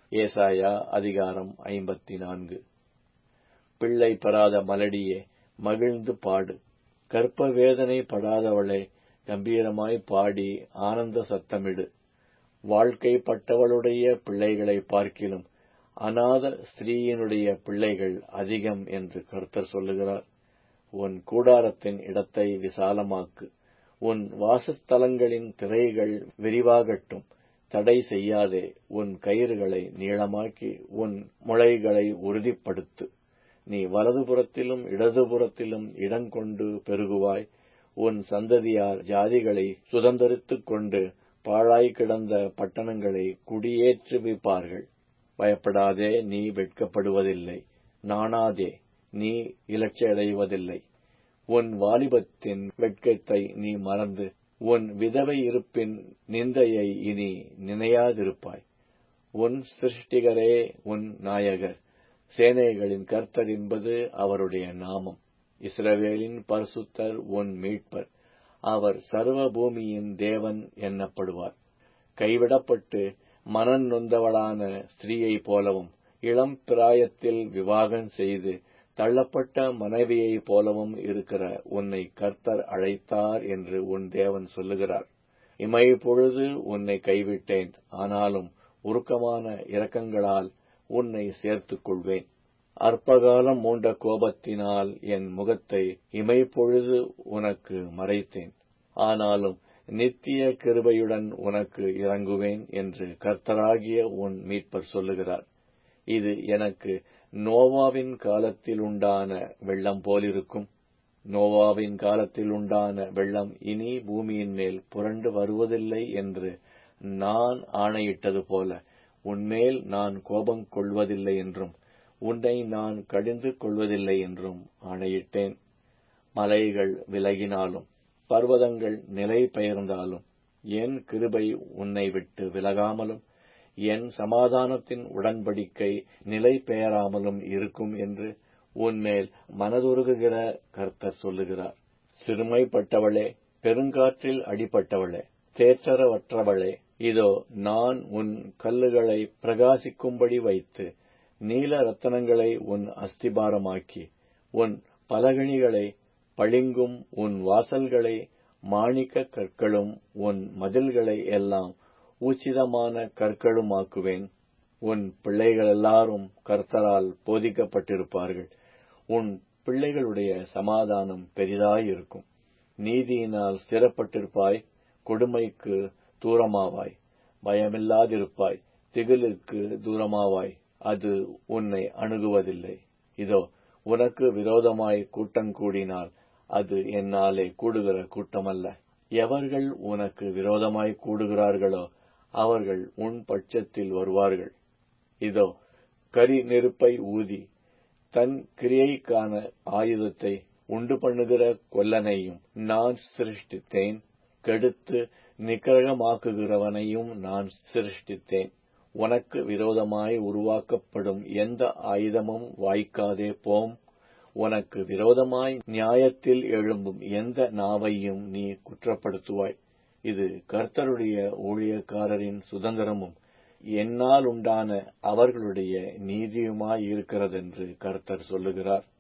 ஏசாயா அதிகாரம் ஐம்பத்தி நான்கு பிள்ளை பெறாத மலடியே மகிழ்ந்து பாடு கற்ப வேதனை படாதவளே கம்பீரமாய் பாடி ஆனந்த சத்தமிடு வாழ்க்கைப்பட்டவளுடைய பிள்ளைகளை பார்க்கிலும் அநாத ஸ்திரீயினுடைய பிள்ளைகள் அதிகம் என்று கர்த்தர் சொல்லுகிறார் உன் கூடாரத்தின் இடத்தை விசாலமாக்கு உன் வாசஸ்தலங்களின் திரைகள் விரிவாகட்டும் தடை செய்யாதே உன் கயிறுகளை நீளமாக்கி உன் முளைகளை உறுதிப்படுத்து நீ வலதுபுறத்திலும் இடதுபுறத்திலும் இடங்கொண்டு பெருகுவாய் உன் சந்ததியார் ஜாதிகளை சுதந்தரித்துக் கொண்டு பாழாய் கிடந்த பட்டணங்களை குடியேற்றுவிப்பார்கள் பயப்படாதே நீ வெட்கப்படுவதில்லை நாணாதே நீ இலட்சியடைவதில்லை உன் வாலிபத்தின் வெட்கத்தை நீ மறந்து உன் விதவை இருப்பின் நிந்தையை இனி நினையாதிருப்பாய் உன் சிருஷ்டிகரே உன் நாயகர் சேனைகளின் கர்த்தர் என்பது அவருடைய நாமம் இஸ்ரவேலின் பரிசுத்தர் உன் மீட்பர் அவர் சர்வ பூமியின் தேவன் எண்ணப்படுவார் கைவிடப்பட்டு மனன் நொந்தவளான ஸ்திரீயைப் போலவும் இளம் பிராயத்தில் விவாகம் செய்து தள்ளப்பட்ட மனைவியைப் போலவும் இருக்கிற உன்னை கர்த்தர் அழைத்தார் என்று உன் தேவன் சொல்லுகிறார் இமை பொழுது உன்னை கைவிட்டேன் ஆனாலும் உருக்கமான இரக்கங்களால் உன்னை சேர்த்துக் கொள்வேன் அற்பகாலம் மூண்ட கோபத்தினால் என் முகத்தை இமைப்பொழுது உனக்கு மறைத்தேன் ஆனாலும் நித்திய கிருபையுடன் உனக்கு இறங்குவேன் என்று கர்த்தராகிய உன் மீட்பர் சொல்லுகிறார் இது எனக்கு நோவாவின் காலத்தில் உண்டான வெள்ளம் போலிருக்கும் நோவாவின் காலத்தில் உண்டான வெள்ளம் இனி பூமியின் மேல் புரண்டு வருவதில்லை என்று நான் ஆணையிட்டது போல உன்மேல் நான் கோபம் கொள்வதில்லை என்றும் உன்னை நான் கடிந்து கொள்வதில்லை என்றும் ஆணையிட்டேன் மலைகள் விலகினாலும் பர்வதங்கள் நிலை பெயர்ந்தாலும் என் கிருபை உன்னை விட்டு விலகாமலும் என் சமாதானத்தின் உடன்படிக்கை நிலை பெயராமலும் இருக்கும் என்று உன்மேல் மனதுருகுகிற கர்த்தர் சொல்லுகிறார் சிறுமைப்பட்டவளே பெருங்காற்றில் அடிபட்டவளே தேற்றரவற்றவளே இதோ நான் உன் கல்லுகளை பிரகாசிக்கும்படி வைத்து நீல ரத்தனங்களை உன் அஸ்திபாரமாக்கி உன் பலகணிகளை பளிங்கும் உன் வாசல்களை மாணிக்க கற்களும் உன் மதில்களை எல்லாம் ஊச்சிதமான கற்களுமாக்குவேன் உன் பிள்ளைகள் எல்லாரும் கர்த்தரால் போதிக்கப்பட்டிருப்பார்கள் உன் பிள்ளைகளுடைய சமாதானம் பெரிதாயிருக்கும் நீதியினால் ஸ்திரப்பட்டிருப்பாய் கொடுமைக்கு தூரமாவாய் பயமில்லாதிருப்பாய் திகிலுக்கு தூரமாவாய் அது உன்னை அணுகுவதில்லை இதோ உனக்கு விரோதமாய் கூட்டம் கூடினால் அது என்னாலே கூடுகிற கூட்டமல்ல எவர்கள் உனக்கு விரோதமாய் கூடுகிறார்களோ அவர்கள் உன் பட்சத்தில் வருவார்கள் இதோ கரி நெருப்பை ஊதி தன் கிரியைக்கான ஆயுதத்தை உண்டு பண்ணுகிற கொல்லனையும் நான் சிருஷ்டித்தேன் கெடுத்து நிக்கிரகமாக்குகிறவனையும் நான் சிருஷ்டித்தேன் உனக்கு விரோதமாய் உருவாக்கப்படும் எந்த ஆயுதமும் வாய்க்காதே போம் உனக்கு விரோதமாய் நியாயத்தில் எழும்பும் எந்த நாவையும் நீ குற்றப்படுத்துவாய் இது கர்த்தருடைய ஊழியக்காரரின் சுதந்திரமும் என்னால் உண்டான அவர்களுடைய நீதியுமாயிருக்கிறதென்று கர்த்தர் சொல்லுகிறார்